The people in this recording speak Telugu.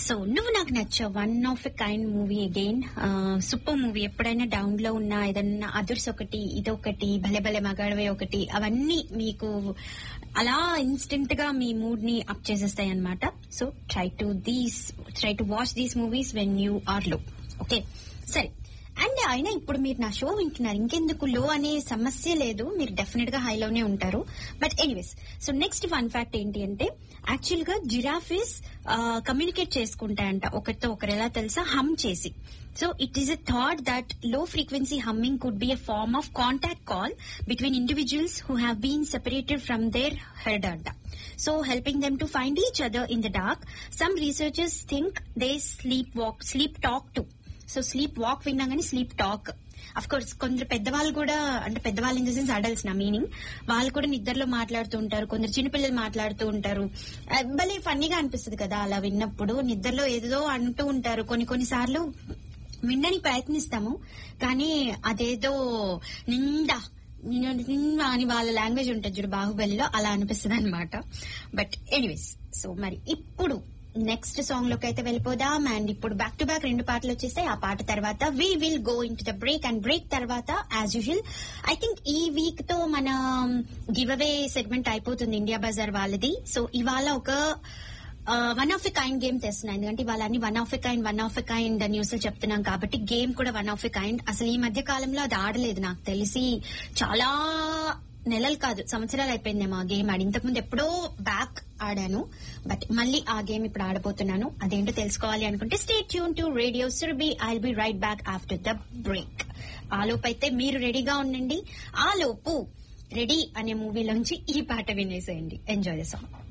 సో నువ్వు నాకు నచ్చావు one of a kind movie again super movie ఎప్పుడైనా డౌన్ లో ఉన్న ఏదన్నా అదర్స్ ఒకటి ఇదొకటి భలే భలే మగాడవే ఒకటి అవన్నీ మీకు అలా ఇన్స్టెంట్ గా మీ మూడ్ ని అప్ చేసేస్తాయి అనమాట so try to these try to watch these movies when you are low okay సరే అండ్ అయినా ఇప్పుడు మీరు నా షో వింటున్నారు ఇంకెందుకు లో అనే సమస్య లేదు మీరు డెఫినెట్ గా హైలోనే ఉంటారు but anyways so next fun fact ఏంటి అంటే యాక్చువల్ గా జిరాఫీస్ కమ్యూనికేట్ చేసుకుంటాయంట ఒకరితో ఒకరు ఎలా తెలుసా హమ్ చేసి so it is a thought that low frequency humming could be a form of contact call between individuals who have been separated from their herd అంట so helping them to find each other in the dark. Some researchers think they sleep walk, sleep talk too. So sleep walk విన్నా కానీ స్లీప్ టాక్ అఫ్ కోర్స్ కొందరు పెద్దవాళ్ళు కూడా అంటే పెద్దవాళ్ళు ఇన్ ద సెన్స్ అడల్ట్స్ నా మీనింగ్ వాళ్ళు కూడా నిద్రలో మాట్లాడుతూ ఉంటారు కొందరు చిన్నపిల్లలు మాట్లాడుతూ ఉంటారు ఆ, భలే ఫన్నీగా అనిపిస్తుంది కదా అలా విన్నప్పుడు నిద్రలో ఏదో అంటూ ఉంటారు కొన్ని కొన్ని సార్లు వినడానికి ప్రయత్నిస్తాము కానీ అదేదో నిండా నిండా అని వాళ్ళ లాంగ్వేజ్ ఉంటుంది చూడు బాహుబలిలో అలా అనిపిస్తుంది అనమాట బట్ ఎనీవేస్ సో మరి ఇప్పుడు నెక్స్ట్ సాంగ్ లోకి అయితే వెళ్ళిపోదాం అండ్ ఇప్పుడు బ్యాక్ టు బ్యాక్ రెండు పాటలు వచ్చేస్తాయి ఆ పాట తర్వాత we will go in to the break and break తర్వాత యాజ్ యూజువల్ ఐ థింక్ ఈ వీక్ తో మన గివ్ అవే సెగ్మెంట్ అయిపోతుంది ఇండియా బజార్ వాళ్ళది సో ఇవాళ ఒక one of a kind game తెస్తున్నాయి ఎందుకంటే ఇవాళ అన్ని one of a kind one of a kind news చెప్తున్నాం కాబట్టి గేమ్ కూడా వన్ ఆఫ్ ఎ కైండ్ అసలు ఈ మధ్య కాలంలో అది ఆడలేదు నాకు తెలిసి చాలా నెలలు కాదు సంవత్సరాలు అయిపోయిందేమో ఆ గేమ్ ఆడి ఇంతకుముందు ఎప్పుడో బ్యాక్ ఆడాను బట్ మళ్ళీ ఆ గేమ్ ఇప్పుడు ఆడబోతున్నాను అదేంటో తెలుసుకోవాలి అనుకుంటే stay tune to radio Surabhi I be right back after the break ఆ లోపు అయితే మీరు రెడీగా ఉండండి ఆ లోపు రెడీ అనే మూవీలోంచి ఈ పాట వినేసేయండి ఎంజాయ్ ద సాంగ్